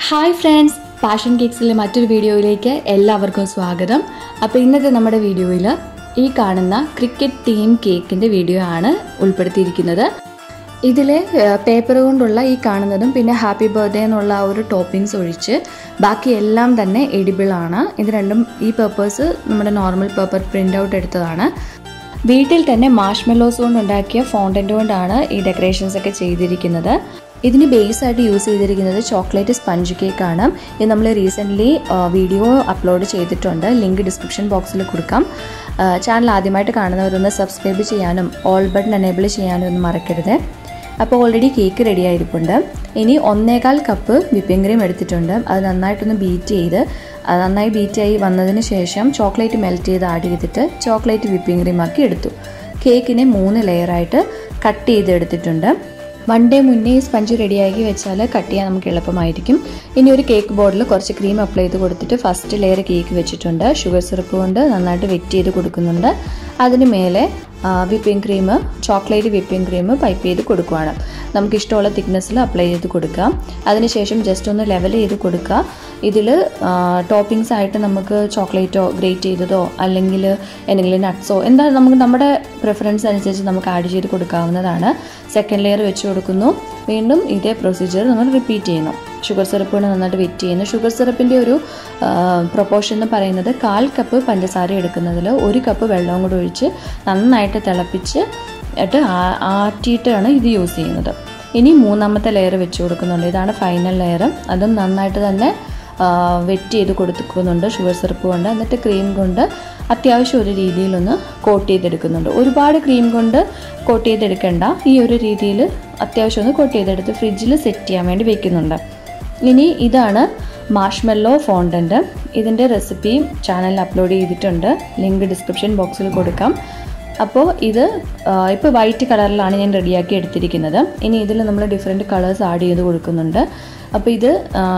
Hi friends passion കേക്സിലെ മറ്റൊരു വീഡിയോയിലേക്ക് എല്ലാവർക്കും സ്വാഗതം അപ്പോൾ ഇന്നത്തെ നമ്മുടെ വീഡിയോയിൽ ഈ കാണുന്ന ക്രിക്കറ്റ് ടീം കേക്കിൻ്റെ വീഡിയോ ആണ് ഉൾപ്പെടുത്തിയിരിക്കുന്നത് ഇതിൽ പേപ്പർ കൊണ്ടുള്ള ഈ കാണുന്നതും പിന്നെ ഹാപ്പി ബർത്ത്ഡേ എന്നുള്ള ആ ഒരു ടോപ്പിങ്സ് ഒഴിച്ച് ബാക്കി എല്ലാം തന്നെ എഡിബിൾ ആണ് ഇത് രണ്ടും ഈ പേപ്പേഴ്സ് നമ്മുടെ നോർമൽ പേപ്പർ പ്രിൻ്റ് ഔട്ട് എടുത്തതാണ് വീട്ടിൽ തന്നെ മാഷ്മെല്ലോസ് കൊണ്ട് ഉണ്ടാക്കിയ ഫോണ്ടൻ്റ് കൊണ്ടാണ് ഈ ഡെക്കറേഷൻസ് ഒക്കെ ചെയ്തിരിക്കുന്നത് ഇതിന് ബേസ് ആയിട്ട് യൂസ് ചെയ്തിരിക്കുന്നത് ചോക്ലേറ്റ് സ്പഞ്ച് കേക്ക് ആണ് ഇത് നമ്മൾ റീസെൻ്റ്ലി വീഡിയോ അപ്ലോഡ് ചെയ്തിട്ടുണ്ട് ലിങ്ക് ഡിസ്ക്രിപ്ഷൻ ബോക്സിൽ കൊടുക്കാം ചാനൽ ആദ്യമായിട്ട് കാണുന്നവരൊന്ന് സബ്സ്ക്രൈബ് ചെയ്യാനും ഓൾ ബട്ടൺ എനേബിൾ ചെയ്യാനും ഒന്നും മറക്കരുത് അപ്പോൾ ഓൾറെഡി കേക്ക് റെഡി ആയിരിപ്പുണ്ട് ഇനി ഒന്നേകാൽ കപ്പ് വിപ്പിംഗ് ക്രീം എടുത്തിട്ടുണ്ട് അത് നന്നായിട്ടൊന്ന് ബീറ്റ് ചെയ്ത് അത് നന്നായി ബീറ്റായി വന്നതിന് ശേഷം ചോക്ലേറ്റ് മെൽറ്റ് ചെയ്ത് ആഡ് ചെയ്തിട്ട് ചോക്ലേറ്റ് വിപ്പിംഗ് ക്രീം ആക്കി എടുത്തു കേക്കിനെ മൂന്ന് ലെയറായിട്ട് കട്ട് ചെയ്ത് എടുത്തിട്ടുണ്ട് വൺ ഡേ മുന്നേ ഈ സ്പഞ്ച് റെഡിയാക്കി വെച്ചാൽ കട്ട് ചെയ്യാൻ നമുക്ക് എളുപ്പമായിരിക്കും ഇനി ഒരു കേക്ക് ബോർഡിൽ കുറച്ച് ക്രീം അപ്ലൈ ചെയ്ത് കൊടുത്തിട്ട് ഫസ്റ്റ് ലെയർ കേക്ക് വെച്ചിട്ടുണ്ട് ഷുഗർ സിറപ്പ് കൊണ്ട് നന്നായിട്ട് വെറ്റ് ചെയ്ത് കൊടുക്കുന്നുണ്ട് അതിന് മേലെ whipping cream chocolate whipping cream pipe ചെയ്ത് കൊടുക്കുകയാണ് നമുക്ക് ഇഷ്ടമുള്ള തിക്നെസ്സിൽ അപ്ലൈ ചെയ്ത് കൊടുക്കാം അതിനുശേഷം ജസ്റ്റ് ഒന്ന് ലെവൽ ചെയ്ത് കൊടുക്കുക ഇതിൽ ടോപ്പിങ്സ് ആയിട്ട് നമുക്ക് ചോക്ലേറ്റോ ഗ്രേറ്റ് ചെയ്തതോ അല്ലെങ്കിൽ എന്തെങ്കിലും നട്ട്സോ എന്താ നമുക്ക് നമ്മുടെ പ്രിഫറൻസ് അനുസരിച്ച് നമുക്ക് ആഡ് ചെയ്ത് കൊടുക്കാവുന്നതാണ് സെക്കൻഡ് ലെയർ വെച്ച് കൊടുക്കുന്നു വീണ്ടും ഇതേ പ്രൊസീജിയർ നമ്മൾ റിപ്പീറ്റ് ചെയ്യുന്നു ഷുഗർ സിറപ്പ് നന്നായിട്ട് വെറ്റ് ചെയ്യുന്നു ഷുഗർ സിറപ്പിൻ്റെ ഒരു പ്രൊപ്പോർഷൻ എന്ന് പറയുന്നത് കാൽ കപ്പ് പഞ്ചസാര എടുക്കുന്നതിൽ ഒരു കപ്പ് വെള്ളവും കൂടി ഒഴിച്ച് നന്നായിട്ട് തിളപ്പിച്ച് ഇട്ട് ആറ്റിയിട്ടാണ് ഇത് യൂസ് ചെയ്യുന്നത് ഇനി മൂന്നാമത്തെ ലെയർ വെച്ച് കൊടുക്കുന്നുണ്ട് ഇതാണ് ഫൈനൽ ലെയർ അതും നന്നായിട്ട് തന്നെ വെറ്റ് ചെയ്ത് കൊടുക്കുന്നുണ്ട് ഷുഗർ സിറപ്പ് കൊണ്ട് എന്നിട്ട് ക്രീം കൊണ്ട് അത്യാവശ്യം ഒരു രീതിയിലൊന്ന് കോട്ട് ചെയ്തെടുക്കുന്നുണ്ട് ഒരുപാട് ക്രീം കൊണ്ട് കോട്ട് ചെയ്തെടുക്കേണ്ട ഈ ഒരു രീതിയിൽ അത്യാവശ്യം ഒന്ന് കോട്ട് ചെയ്തെടുത്ത് ഫ്രിഡ്ജിൽ സെറ്റ് ചെയ്യാൻ വേണ്ടി വെക്കുന്നുണ്ട് ഇനി ഇതാണ് മാഷ്മെല്ലോ ഫോണ്ടൻ്റ് ഇതിൻ്റെ റെസിപ്പിയും ചാനലിൽ അപ്ലോഡ് ചെയ്തിട്ടുണ്ട് ലിങ്ക് ഡിസ്ക്രിപ്ഷൻ ബോക്സിൽ കൊടുക്കാം അപ്പോൾ ഇത് ഇപ്പോൾ വൈറ്റ് കളറിലാണ് ഞാൻ റെഡിയാക്കി എടുത്തിരിക്കുന്നത് ഇനി ഇതിൽ നമ്മൾ ഡിഫറെൻറ്റ് കളേഴ്സ് ആഡ് ചെയ്ത് കൊടുക്കുന്നുണ്ട് അപ്പോൾ ഇത്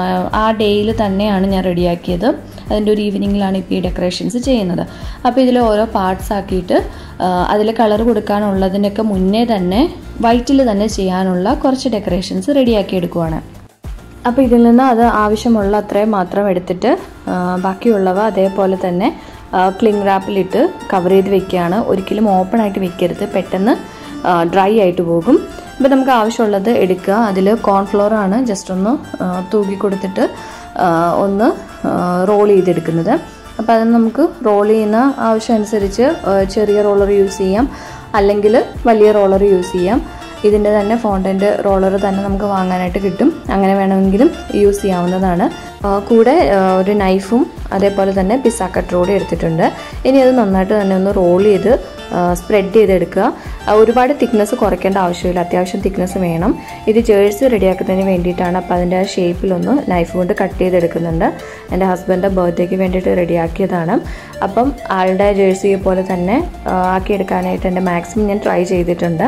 ആ ഡേയിൽ തന്നെയാണ് ഞാൻ റെഡിയാക്കിയത് അതിൻ്റെ ഒരു ഈവനിങ്ങിലാണ് ഇപ്പോൾ ഈ ഡെക്കറേഷൻസ് ചെയ്യുന്നത് അപ്പോൾ ഇതിൽ ഓരോ പാർട്സ് ആക്കിയിട്ട് അതിൽ കളർ കൊടുക്കാനുള്ളതിനൊക്കെ മുന്നേ തന്നെ വൈറ്റിൽ തന്നെ ചെയ്യാനുള്ള കുറച്ച് ഡെക്കറേഷൻസ് റെഡിയാക്കി എടുക്കുവാണ് അപ്പോൾ ഇതിൽ നിന്ന് അത് ആവശ്യമുള്ള അത്രയും മാത്രം എടുത്തിട്ട് ബാക്കിയുള്ളവ അതേപോലെ തന്നെ ക്ലിങ് റാപ്പിലിട്ട് കവർ ചെയ്ത് വെക്കുകയാണ് ഒരിക്കലും ഓപ്പൺ ആയിട്ട് വെക്കരുത് പെട്ടെന്ന് ഡ്രൈ ആയിട്ട് പോകും ഇപ്പോൾ നമുക്ക് ആവശ്യമുള്ളത് എടുക്കുക അതിൽ കോൺഫ്ലോർ ആണ് ജസ്റ്റ് ഒന്ന് തൂക്കി കൊടുത്തിട്ട് ഒന്ന് റോൾ ചെയ്തെടുക്കുന്നത് അപ്പോൾ അത് നമുക്ക് റോൾ ചെയ്യുന്ന ആവശ്യം അനുസരിച്ച് ചെറിയ റോളർ യൂസ് ചെയ്യാം അല്ലെങ്കിൽ വലിയ റോളർ യൂസ് ചെയ്യാം ഇതിൻ്റെ തന്നെ ഫോണ്ടൻ്റ് റോളർ തന്നെ നമുക്ക് വാങ്ങാനായിട്ട് കിട്ടും അങ്ങനെ വേണമെങ്കിലും യൂസ് ചെയ്യാവുന്നതാണ് കൂടെ ഒരു നൈഫും അതേപോലെ തന്നെ പിസ്സ കട്ടറോടെ എടുത്തിട്ടുണ്ട് ഇനി അത് നന്നായിട്ട് തന്നെ ഒന്ന് റോൾ ചെയ്ത് സ്പ്രെഡ് ചെയ്തെടുക്കുക ഒരുപാട് തിക്നെസ് കുറയ്ക്കേണ്ട ആവശ്യമില്ല അത്യാവശ്യം തിക്നെസ് വേണം ഇത് ജേഴ്സി റെഡിയാക്കുന്നതിന് വേണ്ടിയിട്ടാണ് അപ്പോൾ അതിൻ്റെ ആ ഷേപ്പിലൊന്ന് നൈഫ് കൊണ്ട് കട്ട് ചെയ്തെടുക്കുന്നുണ്ട് എൻ്റെ ഹസ്ബൻഡിൻ്റെ ബർത്ത്ഡേക്ക് വേണ്ടിയിട്ട് റെഡിയാക്കിയതാണ് അപ്പം ആളുടെ ജേഴ്സിയെ പോലെ തന്നെ ആക്കിയെടുക്കാനായിട്ട് എൻ്റെ മാക്സിമം ഞാൻ ട്രൈ ചെയ്തിട്ടുണ്ട്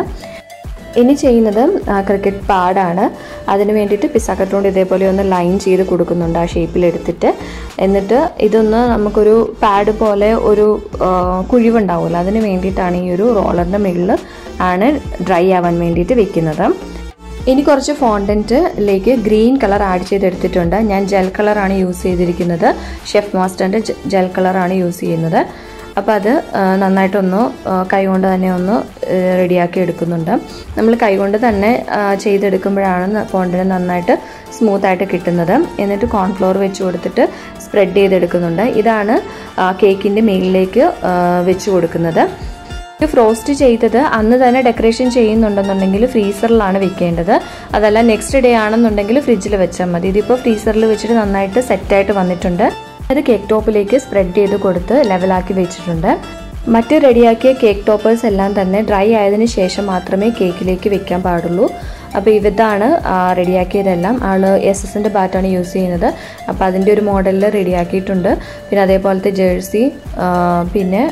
ഇനി ചെയ്യുന്നത് ക്രിക്കറ്റ് പാഡാണ് അതിന് വേണ്ടിയിട്ട് പിസ്സാക്കട്ട് കൊണ്ട് ഇതേപോലെ ഒന്ന് ലൈൻ ചെയ്ത് കൊടുക്കുന്നുണ്ട് ആ ഷേപ്പിലെടുത്തിട്ട് എന്നിട്ട് ഇതൊന്ന് നമുക്കൊരു പാഡ് പോലെ ഒരു കുഴിവുണ്ടാവുമല്ലോ അതിന് വേണ്ടിയിട്ടാണ് ഈ ഒരു റോളറിൻ്റെ മുകളിൽ ആണ് ഡ്രൈ ആവാൻ വേണ്ടിയിട്ട് വെക്കുന്നത് ഇനി കുറച്ച് ഫോണ്ടൻറ്റിലേക്ക് ഗ്രീൻ കളർ ആഡ് ചെയ്തെടുത്തിട്ടുണ്ട് ഞാൻ ജെൽ കളറാണ് യൂസ് ചെയ്തിരിക്കുന്നത് ഷെഫ് മാസ്റ്ററിൻ്റെ ജെൽ കളറാണ് യൂസ് ചെയ്യുന്നത് അപ്പോൾ അത് നന്നായിട്ടൊന്ന് കൈകൊണ്ട് തന്നെ ഒന്ന് റെഡിയാക്കി എടുക്കുന്നുണ്ട് നമ്മൾ കൈകൊണ്ട് തന്നെ ചെയ്തെടുക്കുമ്പോഴാണ് ഫോണ്ടിന് നന്നായിട്ട് സ്മൂത്തായിട്ട് കിട്ടുന്നത് എന്നിട്ട് കോൺഫ്ലോർ വെച്ച് കൊടുത്തിട്ട് സ്പ്രെഡ് ചെയ്തെടുക്കുന്നുണ്ട് ഇതാണ് കേക്കിൻ്റെ മേലിലേക്ക് വെച്ച് കൊടുക്കുന്നത് ഫ്രോസ്റ്റ് ചെയ്തത് അന്ന് തന്നെ ഡെക്കറേഷൻ ചെയ്യുന്നുണ്ടെന്നുണ്ടെങ്കിൽ ഫ്രീസറിലാണ് വെക്കേണ്ടത് അതല്ല നെക്സ്റ്റ് ഡേ ആണെന്നുണ്ടെങ്കിൽ ഫ്രിഡ്ജിൽ വെച്ചാൽ മതി ഇതിപ്പോൾ ഫ്രീസറിൽ വെച്ചിട്ട് നന്നായിട്ട് സെറ്റായിട്ട് വന്നിട്ടുണ്ട് അത് കേക്ക് ടോപ്പിലേക്ക് സ്പ്രെഡ് ചെയ്ത് കൊടുത്ത് ലെവലാക്കി വെച്ചിട്ടുണ്ട് മറ്റ് റെഡിയാക്കിയ കേക്ക് ടോപ്പേഴ്സ് എല്ലാം തന്നെ ഡ്രൈ ആയതിനു ശേഷം മാത്രമേ കേക്കിലേക്ക് വെക്കാൻ പാടുള്ളൂ അപ്പോൾ ഇതാണ് റെഡിയാക്കിയതെല്ലാം ആൾ എസ് എസിൻ്റെ ബാറ്റാണ് യൂസ് ചെയ്യുന്നത് അപ്പോൾ അതിൻ്റെ ഒരു മോഡലിൽ റെഡിയാക്കിയിട്ടുണ്ട് പിന്നെ അതേപോലത്തെ ജേഴ്സി പിന്നെ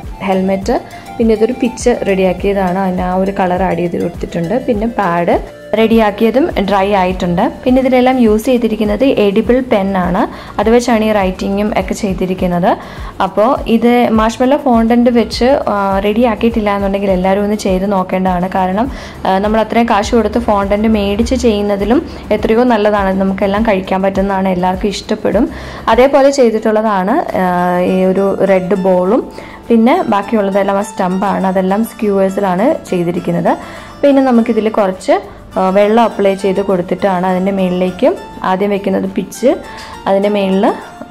ഹെൽമെറ്റ് പിന്നെ ഇതൊരു പിച്ച് റെഡിയാക്കിയതാണ് അതിന് ആ ഒരു കളർ ആഡ് ചെയ്ത് കൊടുത്തിട്ടുണ്ട് പിന്നെ പാഡ് റെഡിയാക്കിയതും ഡ്രൈ ആയിട്ടുണ്ട് പിന്നെ ഇതിലെല്ലാം യൂസ് ചെയ്തിരിക്കുന്നത് എഡിബിൾ പെന്നാണ് അത് വെച്ചാണ് ഈ റൈറ്റിങ്ങും ഒക്കെ ചെയ്തിരിക്കുന്നത് അപ്പോൾ ഇത് മാഷ്മെല്ലോ ഫോണ്ടൻ്റ് വെച്ച് റെഡി ആക്കിയിട്ടില്ല എന്നുണ്ടെങ്കിൽ എല്ലാവരും ഒന്ന് ചെയ്ത് നോക്കേണ്ടതാണ് കാരണം ആ, നമ്മൾ അത്രയും കാശ് കൊടുത്ത് ഫോണ്ടൻ്റ് മേടിച്ച് ചെയ്യുന്നതിലും എത്രയോ നല്ലതാണ് നമുക്കെല്ലാം കഴിക്കാൻ പറ്റുന്നതാണ് എല്ലാവർക്കും ഇഷ്ടപ്പെടും അതേപോലെ ചെയ്തിട്ടുള്ളതാണ് ആ, ഈ ഒരു റെഡ് ബോളും പിന്നെ ബാക്കിയുള്ളതെല്ലാം ആ സ്റ്റമ്പാണ് അതെല്ലാം സ്ക്യൂവേഴ്സിലാണ് ചെയ്തിരിക്കുന്നത് പിന്നെ നമുക്കിതിൽ കുറച്ച് ആ, വെള്ളം അപ്ലൈ ചെയ്ത് കൊടുത്തിട്ടാണ് അതിൻ്റെ മുകളിലേക്ക് ആദ്യം വെക്കുന്നത് പിച്ച് അതിൻ്റെ മുകളിൽ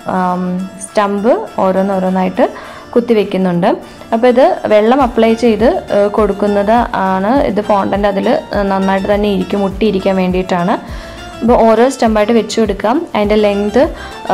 സ്റ്റമ്പ് ഓരോന്നോരോന്നായിട്ട് കുത്തി വെക്കുന്നുണ്ട് അപ്പോൾ ഇത് വെള്ളം അപ്ലൈ ചെയ്ത് ആ, കൊടുക്കുന്നത് ആണ് ഇത് ഫോണ്ടൻ്റ് അതിൽ നന്നായിട്ട് തന്നെ ഇരിക്കും മുട്ടിയിരിക്കാൻ വേണ്ടിയിട്ടാണ് അപ്പോൾ ഓരോ സ്റ്റമ്പായിട്ട് വെച്ച് കൊടുക്കാം അതിൻ്റെ ലെങ്ത്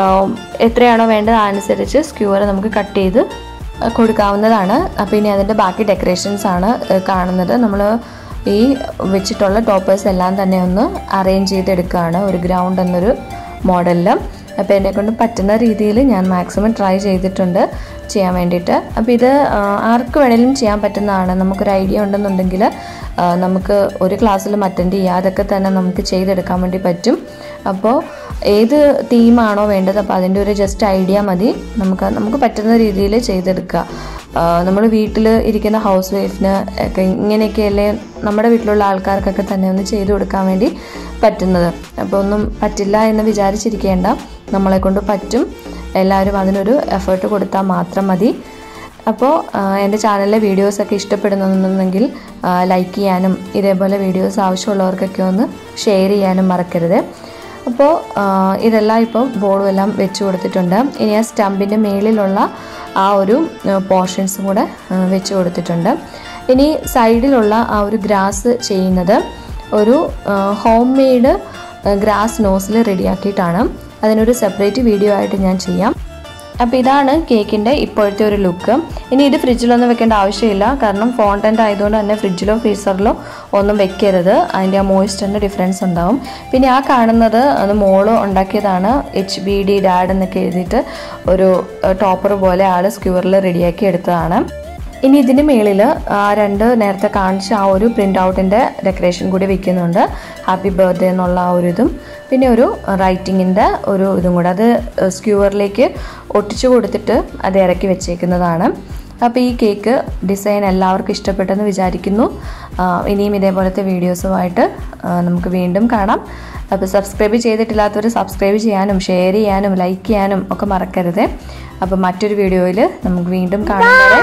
എത്രയാണോ വേണ്ടത് അനുസരിച്ച് സ്ക്യൂവർ നമുക്ക് കട്ട് ചെയ്ത് കൊടുക്കാവുന്നതാണ് അപ്പോൾ ഇനി അതിൻ്റെ ബാക്കി ഡെക്കറേഷൻസ് ആണ് ഏഹ്, കാണുന്നത് നമ്മൾ ഈ വെച്ചിട്ടുള്ള ടോപ്പേഴ്സ് എല്ലാം തന്നെ ഒന്ന് അറേഞ്ച് ചെയ്തെടുക്കുകയാണ് ഒരു ഗ്രൗണ്ട് എന്നൊരു മോഡലിൽ അപ്പോൾ എന്നെ കൊണ്ട് പറ്റുന്ന രീതിയിൽ ഞാൻ മാക്സിമം ട്രൈ ചെയ്തിട്ടുണ്ട് ചെയ്യാൻ വേണ്ടിയിട്ട് അപ്പോൾ ഇത് ആ, ആർക്ക് വേണേലും ചെയ്യാൻ പറ്റുന്നതാണ് നമുക്കൊരു ഐഡിയ ഉണ്ടെന്നുണ്ടെങ്കിൽ ആ, നമുക്ക് ഒരു ക്ലാസ്സിലും അറ്റൻഡ് ചെയ്യാതൊക്കെ തന്നെ നമുക്ക് ചെയ്തെടുക്കാൻ വേണ്ടി പറ്റും അപ്പോൾ ഏത് തീമാണോ വേണ്ടത് അപ്പോൾ അതിൻ്റെ ഒരു ജസ്റ്റ് ഐഡിയ മതി നമുക്ക് നമുക്ക് പറ്റുന്ന രീതിയിൽ ചെയ്തെടുക്കുക നമ്മൾ വീട്ടിൽ ഇരിക്കുന്ന ഹൗസ് വൈഫിന് ഒക്കെ ഇങ്ങനെയൊക്കെയല്ലേ നമ്മുടെ വീട്ടിലുള്ള ആൾക്കാർക്കൊക്കെ തന്നെ ഒന്ന് ചെയ്തു കൊടുക്കാൻ വേണ്ടി പറ്റുന്നത് അപ്പോൾ ഒന്നും പറ്റില്ല എന്ന് വിചാരിച്ചിരിക്കേണ്ട നമ്മളെ കൊണ്ട് പറ്റും എല്ലാവരും അതിനൊരു എഫേർട്ട് കൊടുത്താൽ മാത്രം മതി അപ്പോൾ എൻ്റെ ചാനലിലെ വീഡിയോസൊക്കെ ഇഷ്ടപ്പെടുന്നുണ്ടെങ്കിൽ ലൈക്ക് ചെയ്യാനും ഇതേപോലെ വീഡിയോസ് ആവശ്യമുള്ളവർക്കൊക്കെ ഒന്ന് ഷെയർ ചെയ്യാനും മറക്കരുത് അപ്പോൾ ഇതെല്ലാം ഇപ്പോൾ ബോളും എല്ലാം വെച്ച് കൊടുത്തിട്ടുണ്ട് ഇനി ആ സ്റ്റമ്പിൻ്റെ മേളിലുള്ള ആ ഒരു പോർഷൻസും കൂടെ ആ, വെച്ച് കൊടുത്തിട്ടുണ്ട് ഇനി സൈഡിലുള്ള ആ ഒരു ഗ്രാസ് ചെയ്യുന്നത് ഒരു ഹോം മെയ്ഡ് ഗ്രാസ് നോസിൽ റെഡിയാക്കിയിട്ടാണ് അതിനൊരു സെപ്പറേറ്റ് വീഡിയോ ആയിട്ട് ഞാൻ ചെയ്യാം അപ്പോൾ ഇതാണ് കേക്കിൻ്റെ ഇപ്പോഴത്തെ ഒരു ലുക്ക് ഇനി ഇത് ഫ്രിഡ്ജിലൊന്നും വെക്കേണ്ട ആവശ്യമില്ല കാരണം ഫോണ്ടൻ്റ് ആയതുകൊണ്ട് തന്നെ ഫ്രിഡ്ജിലോ ഫ്രീസറിലോ ഒന്നും വെക്കരുത് അതിൻ്റെ ആ മോയിസ്റ്ററിൻ്റെ ഡിഫറൻസ് ഉണ്ടാവും പിന്നെ ആ കാണുന്നത് അത് മോള് ഉണ്ടാക്കിയതാണ് എച്ച് ബി ഡി ഡാഡ് എന്നൊക്കെ എഴുതിയിട്ട് ഒരു ടോപ്പർ പോലെ ആൾ സ്ക്യൂറിൽ റെഡിയാക്കി എടുത്തതാണ് ഇനി ഇതിന് മേളിൽ ആ രണ്ട് നേരത്തെ കാണിച്ച ആ ഒരു പ്രിൻ്റ് ഔട്ടിൻ്റെ ഡെക്കറേഷൻ കൂടി വെക്കുന്നുണ്ട് ഹാപ്പി ബർത്ത്ഡേ എന്നുള്ള ആ ഒരു ഇതും പിന്നെ ഒരു റൈറ്റിങ്ങിൻ്റെ ഒരു ഇതും കൂടെ അത് സ്ക്യൂവറിലേക്ക് ഒട്ടിച്ചു കൊടുത്തിട്ട് അത് ഇറക്കി വെച്ചേക്കുന്നതാണ് അപ്പോൾ ഈ കേക്ക് ഡിസൈൻ എല്ലാവർക്കും ഇഷ്ടപ്പെട്ടെന്ന് വിചാരിക്കുന്നു ആ, ഇനിയും ഇതേപോലത്തെ വീഡിയോസുമായിട്ട് ആ, നമുക്ക് വീണ്ടും കാണാം അപ്പോൾ സബ്സ്ക്രൈബ് ചെയ്തിട്ടില്ലാത്തവർ സബ്സ്ക്രൈബ് ചെയ്യാനും ഷെയർ ചെയ്യാനും ലൈക്ക് ചെയ്യാനും ഒക്കെ മറക്കരുത് അപ്പോൾ മറ്റൊരു വീഡിയോയിൽ നമുക്ക് വീണ്ടും കാണാം വരെ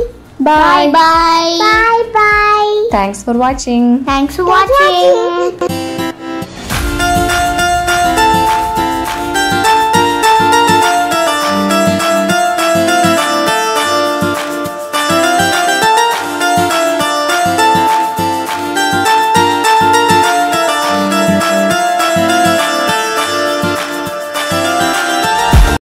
bye Bye bye. Bye bye. Thanks for watching Thanks for watching.